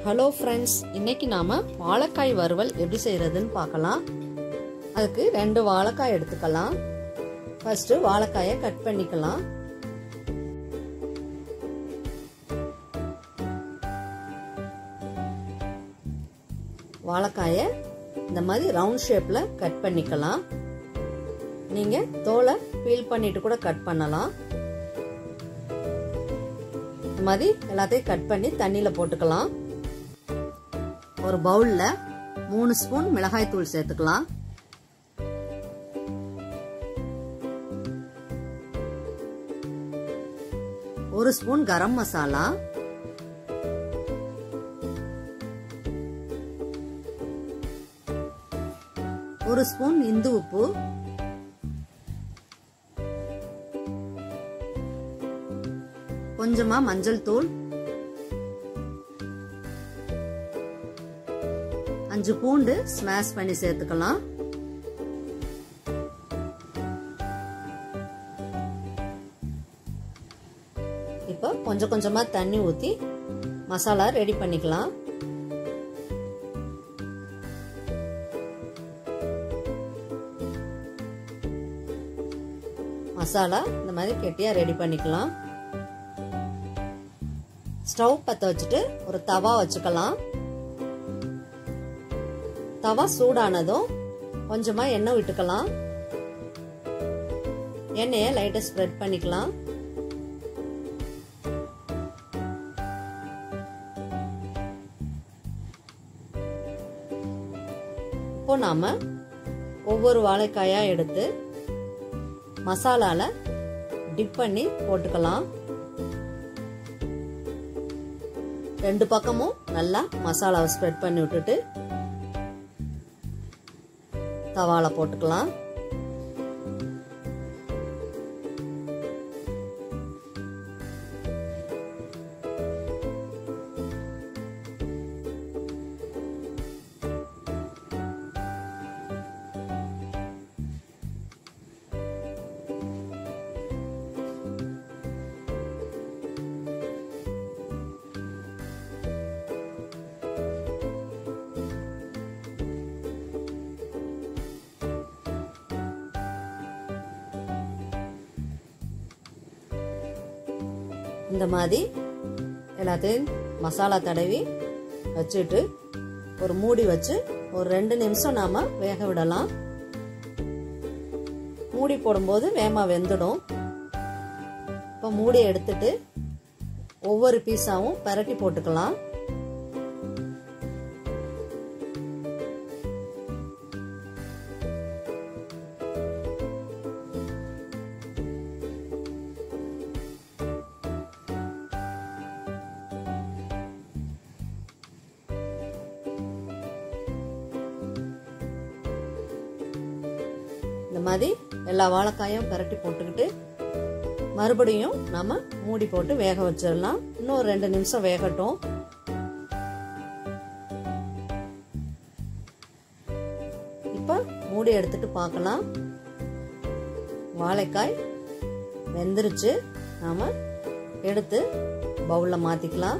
hello friends இன்னைக்கு நாம வாழைக்காய் வறுவல் எப்படி செய்யறதுன்னு பார்க்கலாம் அதுக்கு ரெண்டு வாழைக்காய் எடுத்துக்கலாம் ஃபர்ஸ்ட் வாழைக்காயை கட் பண்ணிக்கலாம் வாழைக்காயை இந்த மாதிரி ரவுண்ட் ஷேப்ல கட் பண்ணிக்கலாம் நீங்க தோலை பீல் பண்ணிட்டு கூட கட் பண்ணலாம் இந்த மாதிரி எல்லாத்தையும் கட் பண்ணி தண்ணியில போட்டுக்கலாம் ஒரு பவுல்ல மூணு ஸ்பூன் மிளகாய் தூள் சேர்த்துக்கலாம் ஒரு ஸ்பூன் கரம் மசாலா ஒரு ஸ்பூன் இந்து உப்பு கொஞ்சமா மஞ்சள் தூள் அஞ்சு பூண்டு ஸ்மாஷ் பண்ணி சேர்த்துக்கலாம் இப்போ கொஞ்சம் கொஞ்சமா தண்ணி ஊத்தி மசாலா ரெடி பண்ணிக்கலாம் மசாலா இந்த மாதிரி கெட்டியா ரெடி பண்ணிக்கலாம் ஸ்டவ் பற்ற வச்சுட்டு ஒரு தவா வச்சுக்கலாம் தவா சூடானதும் கொஞ்சமா எண்ணெய் விட்டுக்கலாம் எண்ணெயை லைட்டா ஸ்ப்ரெட் பண்ணிக்கலாம் இப்போ நாம ஒவ்வொரு வாழைக்காயா எடுத்து மசாலால டிப் பண்ணி போட்டுக்கலாம் ரெண்டு பக்கமும் நல்லா மசாலாவை ஸ்ப்ரெட் பண்ணி விட்டுட்டு தவால போட்டுக்கலாம் இந்த மாதிரி எல்லாத்தையும் மசாலா தடவி வச்சுட்டு ஒரு மூடி வச்சு ஒரு ரெண்டு நிமிஷம் நாம வேக விடலாம் மூடி போடும்போது வேமா வெந்துடும் இப்போ மூடி எடுத்துட்டு ஒவ்வொரு பீஸாவும் பரட்டி போட்டுக்கலாம் இந்த மாதிரி எல்லா வாழைக்காயும் பரட்டி போட்டுக்கிட்டு மறுபடியும் நம்ம மூடி போட்டு வேக வச்சிடலாம் இன்னும் ஒரு ரெண்டு நிமிஷம் வேகட்டும் இப்ப மூடி எடுத்துட்டு பார்க்கலாம் வாழைக்காய் வெந்துருச்சு நாம எடுத்து பவுல்ல மாத்திக்கலாம்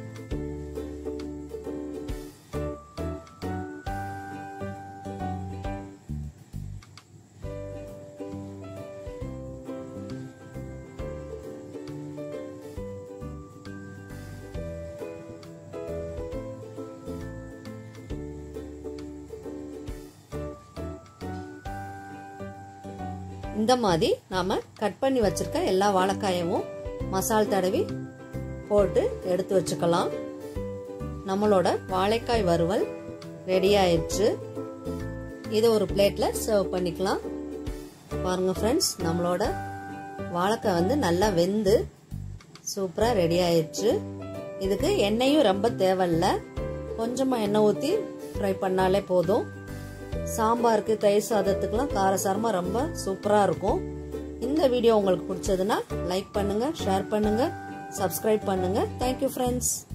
இந்த மாதிரி நாம கட் பண்ணி வச்சிருக்க எல்லா வாழைக்காயவும் மசால் தடவி போட்டு எடுத்து வச்சுக்கலாம் நம்மளோட வாழைக்காய் வறுவல் ரெடி ஆயிடுச்சு இதை ஒரு பிளேட்ல சர்வ் பண்ணிக்கலாம் பாருங்க ஃப்ரெண்ட்ஸ் நம்மளோட வாழைக்காய் வந்து நல்லா வெந்து சூப்பரா ரெடி ஆயிடுச்சு இதுக்கு எண்ணெயும் ரொம்ப தேவையில்ல கொஞ்சமா எண்ணெய் ஊற்றி ஃப்ரை பண்ணாலே போதும் சாம்பாருக்கு தயிர் சாதத்துக்குலாம் காரசாரமாக ரொம்ப சூப்பராக இருக்கும் இந்த வீடியோ உங்களுக்கு பிடிச்சதுன்னா லைக் பண்ணுங்க ஷேர் பண்ணுங்க சப்ஸ்கிரைப் பண்ணுங்க தேங்க்யூ ஃப்ரெண்ட்ஸ்